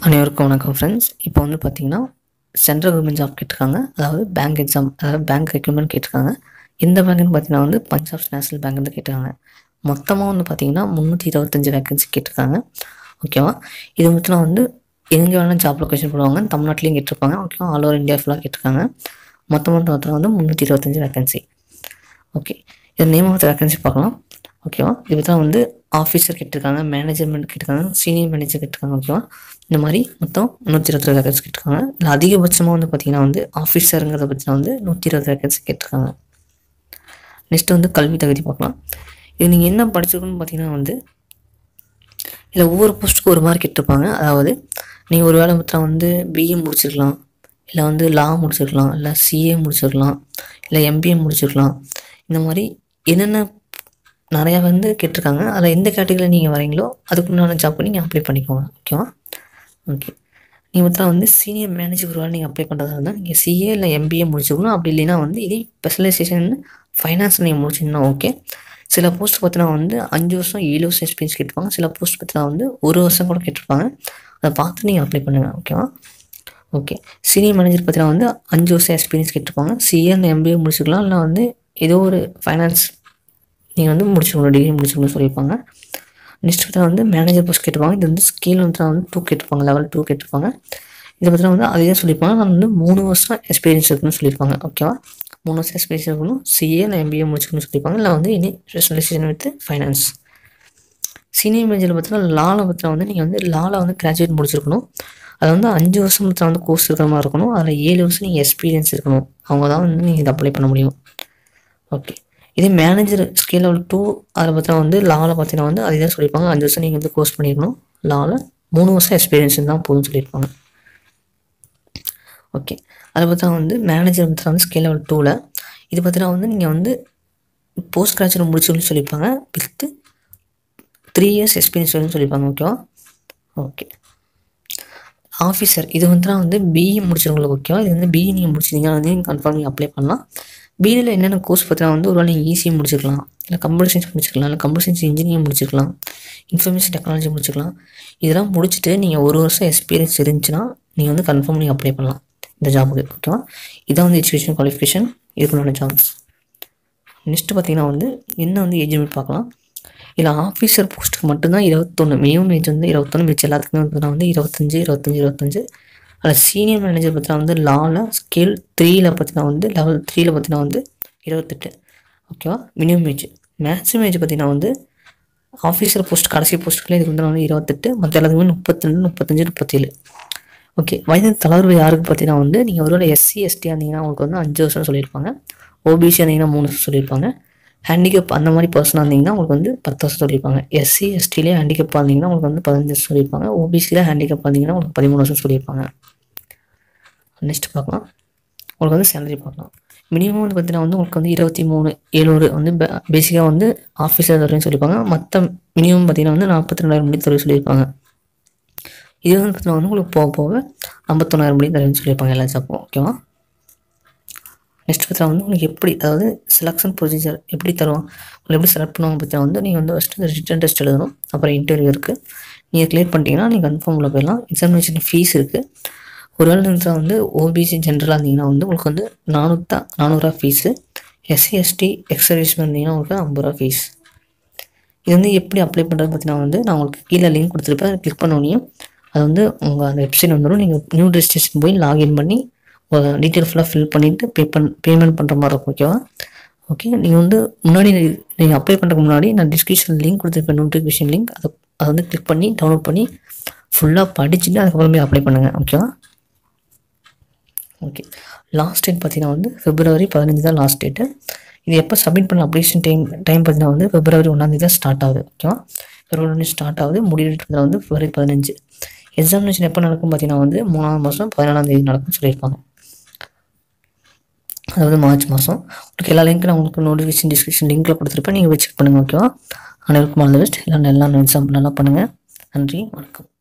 அனைவருக்கும் வணக்கம் ஃப்ரெண்ட்ஸ் இப்போ வந்து பார்த்தீங்கன்னா சென்ட்ரல் கவர்மெண்ட் ஜாப் கேட்டிருக்காங்க அதாவது பேங்க் எக்ஸாம் அதாவது பேங்க் ரெக்யூப்மெண்ட் கேட்டிருக்காங்க இந்த பேங்க்னு பார்த்தீங்கன்னா வந்து பஞ்சாப் நேஷனல் பேங்க்னு கேட்டிருக்காங்க மொத்தமாக வந்து பார்த்தீங்கன்னா முந்நூற்றி இருபத்தஞ்சி வேகன்சி கேட்டிருக்காங்க ஓகேவா இது மட்டும் வந்து எங்கே வேணாலும் ஜாப் லொக்கேஷன் போடுவாங்க தமிழ்நாட்டிலையும் கேட்டிருப்பாங்க ஓகேவா ஆல் ஓவர் இந்தியா ஃபுல்லாக கேட்டிருக்காங்க மொத்தமாக மொத்தம் வந்து முந்நூற்றி இருபத்தஞ்சி வேகன்சி ஓகே இது நேம் ஆஃப் வேகன்சி பார்க்கலாம் ஓகேவா இது தான் வந்து ஆஃபீஸர் கேட்டிருக்காங்க மேனேஜர்மெண்ட் கேட்டிருக்காங்க சீனியர் மேனேஜர் கேட்டிருக்காங்க ஓகேவா இந்த மாதிரி மொத்தம் நூற்றி இருபத்தி வேகன்சி கேட்டிருக்காங்க இல்லை அதிகபட்சமாக வந்து பார்த்தீங்கன்னா வந்து ஆஃபீஸருங்கிறத பற்றின வந்து நூற்றி இருபது வேகன்சி கேட்டிருக்காங்க நெக்ஸ்ட் வந்து கல்வி தகுதி பார்க்கலாம் இது நீங்கள் என்ன படிச்சிருக்கணும்னு பார்த்தீங்கன்னா வந்து இல்லை ஒவ்வொரு போஸ்ட்டுக்கும் ஒரு மாதிரி கேட்டிருப்பாங்க அதாவது நீங்கள் ஒரு வேலை பார்த்தா வந்து பிஏ முடிச்சிருக்கலாம் இல்லை வந்து லா முடிச்சிருக்கலாம் இல்லை சிஏ முடிச்சிருக்கலாம் இல்லை எம்பிஏ முடிச்சிருக்கலாம் இந்த மாதிரி என்னென்ன நிறையா வந்து கேட்டிருக்காங்க அதில் எந்த கேட்டகரியில் நீங்கள் வரீங்களோ அதுக்குண்டான ஜாப் நீங்கள் அப்ளை பண்ணிக்கோங்க ஓகேவா ஓகே நீங்கள் மொத்தம் வந்து சீனியர் மேனேஜர் ஒரு வேலை நீங்கள் அப்ளை பண்ணுறதா இருந்தால் நீங்கள் சிஏ இல்லை எம்பிஏ முடிச்சுக்கணும் அப்படி இல்லைன்னா வந்து இதே ஸ்பெஷலைசேஷன் ஃபைனான்ஸ் நீங்கள் முடிச்சிங்கன்னா ஓகே சில போஸ்ட் பார்த்தீங்கன்னா வந்து அஞ்சு வருஷம் ஏழு வருஷம் எக்ஸ்பீரியன்ஸ் கேட்டிருப்பாங்க சில போஸ்ட் பார்த்தீங்கன்னா வந்து ஒரு வருஷம் கூட கேட்டிருப்பாங்க அதை பார்த்து நீங்கள் அப்ளை பண்ணுங்கள் ஓகேவா ஓகே சீனியர் மேனேஜர் பார்த்தீங்கன்னா வந்து அஞ்சு வருஷம் எக்ஸ்பீரியன்ஸ் கேட்டிருப்பாங்க சிஏ அந்த எம்பிஏ முடிச்சுக்கலாம் இல்லை வந்து ஏதோ ஒரு ஃபைனான்ஸ் நீங்கள் வந்து முடிச்சுக்கணும் டிகிரி முடிச்சுக்கணும்னு சொல்லியிருப்பாங்க நெக்ஸ்ட் பார்த்தா வந்து மேனேஜர் போஸ்ட் கேட்டிருப்பாங்க இது வந்து ஸ்கேல் வந்து வந்து டூ கேட்டிருப்பாங்க லெவல் டூ கேட்டிருப்பாங்க இதை பார்த்தீங்கன்னா வந்து அதே தான் சொல்லியிருப்பாங்க நான் வந்து மூணு வருஷம் எக்ஸ்பீரியன்ஸ் இருக்குன்னு சொல்லியிருப்பாங்க ஓகேவா மூணு வருஷம் எக்ஸ்பீரியன்ஸ் இருக்கணும் சிஏ இல்லை எம்பிஏ முடிச்சுக்கணும்னு சொல்லியிருப்பாங்க இல்லை வந்து இனி specialisation with finance senior manager பார்த்தீங்கன்னா லாவில் பார்த்தீங்கன்னா வந்து நீங்கள் வந்து லாவில் வந்து கிராஜுவேட் முடிச்சிருக்கணும் அது வந்து அஞ்சு வருஷம் பார்த்தா வந்து கோர்ஸ் இருக்கிற மாதிரி இருக்கணும் அதில் ஏழு வருஷம் நீங்கள் எக்ஸ்பீரியன்ஸ் இருக்கணும் அவங்க தான் வந்து நீங்கள் இதை அப்ளை பண்ண முடியும் ஓகே இதே மேனேஜர் ஸ்கேல் லெவல் டூ அதில் பார்த்தீங்கன்னா வந்து லாவில் பார்த்தீங்கன்னா வந்து அதே தான் சொல்லியிருப்பாங்க அஞ்சு வருஷம் நீங்கள் வந்து கோர்ஸ் பண்ணியிருக்கணும் லாவில் மூணு வருஷம் எக்ஸ்பீரியன்ஸ் தான் போதும்னு சொல்லியிருப்பாங்க ஓகே அதை பார்த்தா வந்து மேனேஜர் பார்த்தா வந்து ஸ்கேல் லெவல் டூவில் இது பார்த்தீங்கன்னா வந்து நீங்கள் வந்து போஸ்ட் கிராஜுவேட் முடிச்சுன்னு சொல்லியிருப்பாங்க வித்து த்ரீ இயர்ஸ் எக்ஸ்பீரியன்ஸ் வேணும்னு சொல்லியிருப்பாங்க ஓகேவா ஓகே ஆஃபீஸர் இது வந்து வந்து பிஇ முடிச்சவங்களுக்கு ஓகேவா இது வந்து பிஇ நீங்கள் முடிச்சிருந்தீங்கன்னா வந்து கன்ஃபார்ம் நீங்கள் அப்ளை பண்ணலாம் பிஇடியில் என்னென்ன கோர்ஸ் பார்த்தீங்கன்னா வந்து ஒரு வேளை நீங்கள் ஈஸியாக முடிச்சிருக்கலாம் இல்லை கம்ப்யூட்டர் சயின்ஸ் முடிச்சிருக்கலாம் இல்லை கம்ப்யூட்டர் சயின்ஸ் இன்ஜினியரிங் முடிச்சிருக்கலாம் இன்ஃபர்மேஷன் டெக்னாலஜி முடிச்சிக்கலாம் இதெல்லாம் முடிச்சுட்டு நீங்கள் ஒரு வருஷம் எக்ஸ்பீரியன்ஸ் இருந்துச்சுன்னா நீங்கள் வந்து கன்ஃபார்ம் நீங்கள் அப்ளை பண்ணலாம் இந்த ஜாபுக்கு ஓகேவா இதான் வந்து எஜுகேஷன் குவாலிஃபிகேஷன் இதுக்குள்ளான ஜாப்ஸ் நெக்ஸ்ட்டு பார்த்தீங்கன்னா வந்து என்ன வந்து ஏஜ் லிமிட் பார்க்கலாம் இல்லை ஆஃபீஸர் போஸ்ட்டுக்கு மட்டும்தான் இருபத்தொன்று மினிமம் ஏஜ் வந்து இருபத்தொன்று மிச்சம் எல்லாத்துக்குமே பார்த்தீங்கன்னா வந்து இருபத்தஞ்சி இருபத்தஞ்சி இருபத்தஞ்சு அதில் சீனியர் மேனேஜர் பார்த்தீங்கன்னா வந்து லாவில் ஸ்கேல் த்ரீயில் பார்த்தீங்கன்னா வந்து லெவல் த்ரீயில் பார்த்தீங்கன்னா வந்து இருபத்தெட்டு ஓகேவா மினிமம் ஏஜ் மேக்ஸிமம் ஏஜ் பார்த்தீங்கன்னா வந்து ஆஃபீஸர் போஸ்ட் கடைசி போஸ்ட்டுக்குள்ளே இதுக்கு வந்து வந்து இருபத்தெட்டு மற்ற எல்லாத்துக்குமே முப்பத்திரெண்டு முப்பத்தஞ்சு முப்பத்தேழு ஓகே வயது தளர்வு யாருக்கு பார்த்தீங்கன்னா வந்து நீங்கள் ஒருவேளை எஸ்சி எஸ்டி இருந்தீங்கன்னா உங்களுக்கு வந்து அஞ்சு வருஷம் சொல்லியிருப்பாங்க ஓபிசி இருந்தீங்கன்னா மூணு வருஷம் சொல்லியிருப்பாங்க ஹேண்டிகேப் அந்த மாதிரி பர்சனாக இருந்தீங்கன்னா உங்களுக்கு வந்து பத்து வருஷம் சொல்லியிருப்பாங்க எஸ்சி எஸ்டிலே ஹேண்டிகேப் இருந்தீங்கன்னா உங்களுக்கு வந்து பதினஞ்சு வருஷம் சொல்லியிருப்பாங்க ஓபிசியில் ஹேண்டிகேப் இருந்தீங்கன்னா உங்களுக்கு பதிமூணு வருஷம் சொல்லியிருப்பாங்க நெக்ஸ்ட் பார்க்கலாம் உங்களுக்கு வந்து சேலரி பார்க்கலாம் மினிமம் வந்து பார்த்தீங்கன்னா வந்து உங்களுக்கு வந்து இருபத்தி மூணு ஏழுநூறு வந்து பேசிக்காக வந்து ஆஃபீஸர் தருவேன்னு சொல்லியிருப்பாங்க மற்ற மினிமம் பார்த்தீங்கன்னா வந்து நாற்பத்தி ரெண்டாயிரம் மணி தருவேன் சொல்லியிருப்பாங்க இது வந்து பார்த்தீங்கன்னா வந்து உங்களுக்கு போக போக ஐம்பத்தொன்னாயிரம் மணி தருவேன்னு சொல்லியிருப்பாங்க எல்லா ஜாப்பும் ஓகேவா நெக்ஸ்ட் பார்த்தீங்கன்னா வந்து உங்களுக்கு எப்படி அதாவது செலெக்ஷன் ப்ரொசீஜர் எப்படி தருவோம் உங்களை எப்படி செலக்ட் பண்ணுவாங்க பார்த்தீங்கன்னா வந்து நீங்கள் வந்து ஃபஸ்ட்டு ரிட்டன் டெஸ்ட் எழுதணும் அப்புறம் இன்டர்வியூ இருக்குது நீங்கள் கிளியர் பண்ணிட்டீங்கன்னா நீங்கள் கன்ஃபார்ம் உள்ள போயிடலாம் எக்ஸாமினேஷன் ஃபீஸ் இருக்குது ஒருவேளை நீங்கள் வந்து ஓபிசி ஜென்ரலாக இருந்தீங்கன்னா வந்து உங்களுக்கு வந்து நானூற்றா நானூறுரூவா ஃபீஸு எஸ்சி எஸ்டி எக்ஸர்வீஸ்மெண்ட் இருந்தீங்கன்னா உங்களுக்கு ஐம்பது ரூபா ஃபீஸ் இது வந்து எப்படி அப்ளை பண்ணுறது பார்த்தீங்கன்னா வந்து நான் உங்களுக்கு கீழே லிங்க் கொடுத்துருப்பேன் கிளிக் பண்ணோடனையும் அது வந்து உங்கள் அந்த வெப்சைட் வந்துடும் நீங்கள் நியூ ரெஜிஸ்ட்ரேஷன் போய் லாகின் பண்ணி டீட்டெயில் ஃபுல்லாக ஃபில் பண்ணிவிட்டு பே பண் பேமெண்ட் பண்ணுற மாதிரி இருக்கும் ஓகேவா ஓகே நீங்கள் வந்து முன்னாடி நீங்கள் அப்ளை பண்ணுறதுக்கு முன்னாடி நான் டிஸ்கிரிப்ஷன் லிங்க் கொடுத்துருப்பேன் நோட்டிஃபிகேஷன் லிங்க் அதை அதை வந்து கிளிக் பண்ணி டவுன்லோட் பண்ணி ஃபுல்லாக படிச்சுட்டு அதுக்கப்புறம் போய் அப்ளை பண்ணுங்கள் ஓகேவா ஓகே லாஸ்ட் டேட் பார்த்தீங்கன்னா வந்து பிப்ரவரி பதினஞ்சு தான் லாஸ்ட் டேட்டு இது எப்போ சப்மிட் பண்ண அப்ளிகேஷன் டைம் டைம் பார்த்தீங்கன்னா வந்து பிப்ரவரி ஒன்றாந்தேதி தான் ஸ்டார்ட் ஆகுது ஓகேவா பிப்ரவரி ஒன்று ஸ்டார்ட் ஆகுது முடிவு வந்து பிப்ரவரி பதினஞ்சு எக்ஸாமினேஷன் எப்போ நடக்கும் பார்த்தீங்கன்னா வந்து மூணாவது மாதம் பதினாலாம் தேதி நடக்கும்னு சொல்லியிருப்பாங்க அதாவது மார்ச் மாதம் உங்களுக்கு எல்லா லிங்க்கும் நான் உங்களுக்கு நோட்டிஃபிகேஷன் டிஸ்கிரிப்ஷன் லிங்க்கில் கொடுத்துருப்பேன் நீங்கள் போய் செக் பண்ணுங்கள் ஓகேவா அனைவருக்கும் ஆல் த பெஸ்ட் எல்லாம் நல்லா எக்ஸாம் நல்லா பண்ணுங்கள் நன்றி வணக்கம்